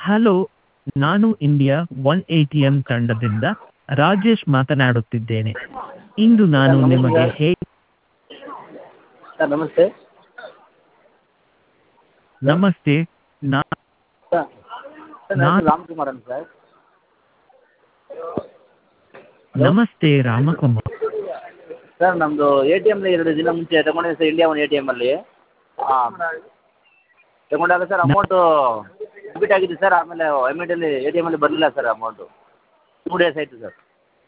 hello ನಾನು India one A T M ತಂಡದಿಂದ ರಾಜೇಶ್ ಮಾತನಾಡುತ್ತಿದ್ದೇನೆ ಇಂದು ನಾನು ನಿಮಗೆ ಹೇಗೆ ಸರ್ ನಮಸ್ತೆ ನಮಸ್ತೆ ನಾ ಸರ್ ಸರ್ ನನ್ನ ಹೆಸರು ರಾಮ್ಕುಮಾರ್ ಅಂತ ಸರ್ ನಮಸ್ತೆ ರಾಮಕುಮಾರ್ ಸರ್ ನಮ್ಮದು ಎ ಟಿ ಎಮ್ಲಿ ಎರಡು ದಿನ ಮುಂಚೆ ತಗೊಂಡಿದ್ದೆ sir India one A T ಎಮ್ಮಲ್ಲಿ ಹಾಂ ತಗೊಂಡಾಗ ಸರ್ ಅಮೌಂಟು ಡೆಬಿಟ್ ಆಗಿದೆ ಸರ್ ಆಮೇಲೆ ಇಮಿಡಿಯೇಟ್ಲಿ ಎ ಟಿ ಎಮಲ್ಲಿ ಬರಲಿಲ್ಲ ಸರ್ ಅಮೌಂಟು ಟೂ ಡೇಸ್ ಆಯಿತು ಸರ್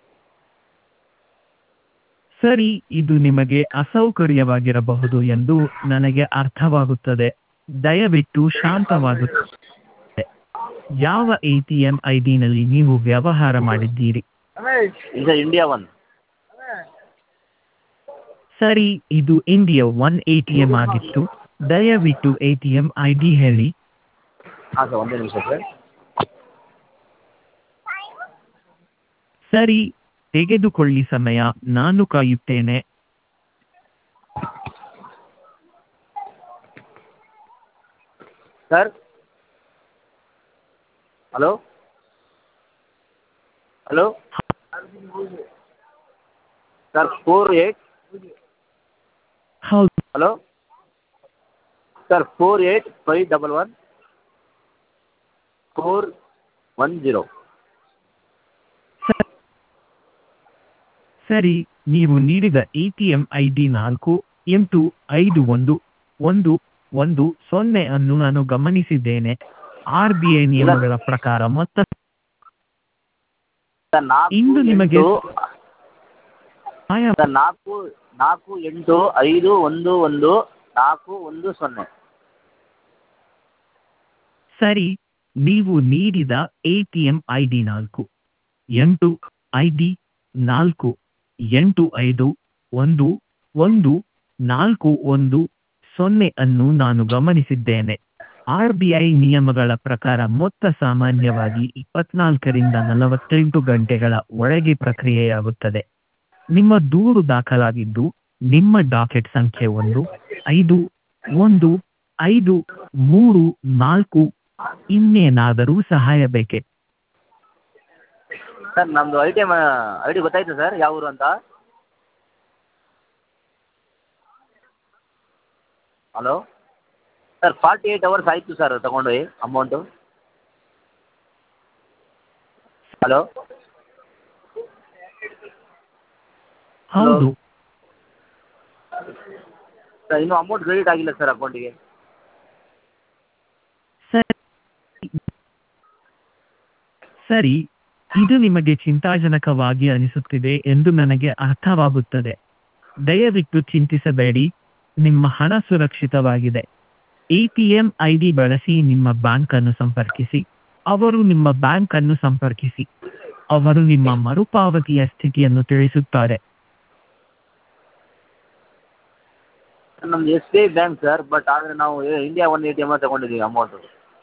ಸರಿ ಇದು ನಿಮಗೆ ಅಸೌಕರ್ಯವಾಗಿರಬಹುದು ಎಂದು ನನಗೆ ಅರ್ಥವಾಗುತ್ತದೆ ದಯವಿಟ್ಟು ಶಾಂತವಾಗುತ್ತದೆ ಯಾವ ಎ ಟಿ ಎಂ ಐ ಡಿನಲ್ಲಿ ನೀವು ವ್ಯವಹಾರ ಮಾಡಿದ್ದೀರಿ ಇದು ಸರ್ ಇಂಡಿಯಾ ಒನ್ ಸರಿ ಇದು India one A T M ಆಗಿತ್ತು ದಯವಿಟ್ಟು A T M I D ಹೇಳಿ ಹಾಂ ಸರ್ ಒಂದೇ ನಿಮಿಷ ಸರ್ ಸರಿ ತೆಗೆದುಕೊಳ್ಳಿ ಸಮಯ ನಾನು ಕಾಯುತ್ತೇನೆ sir hello hello sir four eight ಹೌದು hello sir four eight five double one four one zero ಸರಿ ನೀವು ನೀಡಿದ A T M I D ನಾಲ್ಕು ಎಂಟು ಐದು ಒಂದು ಒಂದು ಒಂದು ಸೊನ್ನೆ ಅನ್ನು ನಾನು ಗಮನಿಸಿದ್ದೇನೆ ಆರ್ ಬಿ ಐ ನಿಯಮಗಳ ಪ್ರಕಾರ ಮೊತ್ತ ಸರ್ ನಾಲ್ಕು ಇಂದು ನಿಮಗೆ ಎಂಟು ಸಹಾಯ ಸರ್ ನಾಲ್ಕು ನಾಲ್ಕು ಎಂಟು ಐದು ಒಂದು ಒಂದು ನಾಲ್ಕು ಒಂದು ಸೊನ್ನೆ ಸರಿ ನೀವು ನೀಡಿದ A T M I D ನಾಲ್ಕು ಎಂಟು ಐ ಡಿ ನಾಲ್ಕು ಎಂಟು ಐದು ಒಂದು ಒಂದು ನಾಲ್ಕು ಒಂದು ಸೊನ್ನೆ ಅನ್ನು ನಾನು ಗಮನಿಸಿದ್ದೇನೆ ಆರ್ ಬಿ ಐ ನಿಯಮಗಳ ಪ್ರಕಾರ ಮೊತ್ತ ಸಾಮಾನ್ಯವಾಗಿ ಇಪ್ಪತ್ನಾಲ್ಕರಿಂದ ನಲವತ್ತೆಂಟು ಗಂಟೆಗಳ ಒಳಗೆ ಪ್ರಕ್ರಿಯೆಯಾಗುತ್ತದೆ ನಿಮ್ಮ ದೂರು ದಾಖಲಾಗಿದ್ದು ನಿಮ್ಮ ಡಾಕೆಟ್ ಸಂಖ್ಯೆ ಒಂದು ಐದು ಒಂದು ಐದು ಮೂರು ನಾಲ್ಕು ಇನ್ನೇನಾದರೂ ಸಹಾಯ ಬೇಕೆ ಸರ್ ನಮ್ಮದು I T M I D ಗೊತ್ತಾಯ್ತು ಸರ್ ಯಾವ ಊರು ಅಂತ hello sir forty eight hours ಆಯಿತು ಸರ್ ತಗೊಂಡು ಅಮೌಂಟು ಹಲೋ ಹೌದು ಸರ್ ಇನ್ನೂ ಅಮೌಂಟ್ ಕ್ರೆಡಿಟ್ ಆಗಿಲ್ಲ ಸರ್ ಅಕೌಂಟಿಗೆ ಸರಿ ಸರಿ ಇದು ನಿಮಗೆ ಚಿಂತಾಜನಕವಾಗಿ ಅನಿಸುತ್ತಿದೆ ಎಂದು ನನಗೆ ಅರ್ಥವಾಗುತ್ತದೆ ದಯವಿಟ್ಟು ಚಿಂತಿಸಬೇಡಿ ನಿಮ್ಮ ಹಣ ಸುರಕ್ಷಿತವಾಗಿದೆ A T M I D ಬಳಸಿ ನಿಮ್ಮ ಬ್ಯಾಂಕ್ ಅನ್ನು ಸಂಪರ್ಕಿಸಿ ಅವರು ನಿಮ್ಮ ಬ್ಯಾಂಕ್ ಅನ್ನು ಸಂಪರ್ಕಿಸಿ ಅವರು ನಿಮ್ಮ ಮರುಪಾವತಿಯ ಸ್ಥಿತಿಯನ್ನು ತಿಳಿಸುತ್ತಾರೆ ಸರ್ ನಮ್ದು S B I bank sir but ಆದರೆ ನಾವು India one A T M ತಗೊಂಡಿದ್ದೀವಿ ಅಮೌಂಟು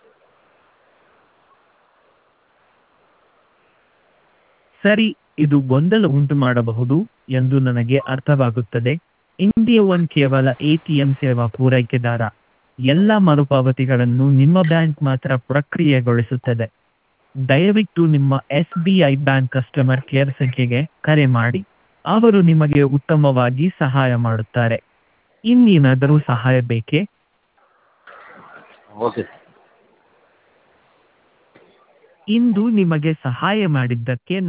ಸರಿ ಇದು ಗೊಂದಲ ಉಂಟು ಮಾಡಬಹುದು ಎಂದು ನನಗೆ ಅರ್ಥವಾಗುತ್ತದೆ ಇಂಡಿಯಾ ಒನ್ ಕೇವಲ ಎಟಿಎಂ ಸೇವಾ ಪೂರೈಕೆದಾರ ಎಲ್ಲ ಮರುಪಾವತಿಗಳನ್ನು ನಿಮ್ಮ ಬ್ಯಾಂಕ್ ಮಾತ್ರ ಪ್ರಕ್ರಿಯೆಗೊಳಿಸುತ್ತದೆ ದಯವಿಟ್ಟು ನಿಮ್ಮ S B I bank customer care ಸಂಖ್ಯೆಗೆ ಕರೆ ಮಾಡಿ ಅವರು ನಿಮಗೆ ಉತ್ತಮವಾಗಿ ಸಹಾಯ ಮಾಡುತ್ತಾರೆ ಇನ್ನೇನಾದರೂ ಸಹಾಯ ಬೇಕೇ ಓಕೆ ಸರ್ ಇಂದು ನಿಮಗೆ ಸಹಾಯ ಮಾಡಿದ್ದಕ್ಕೆ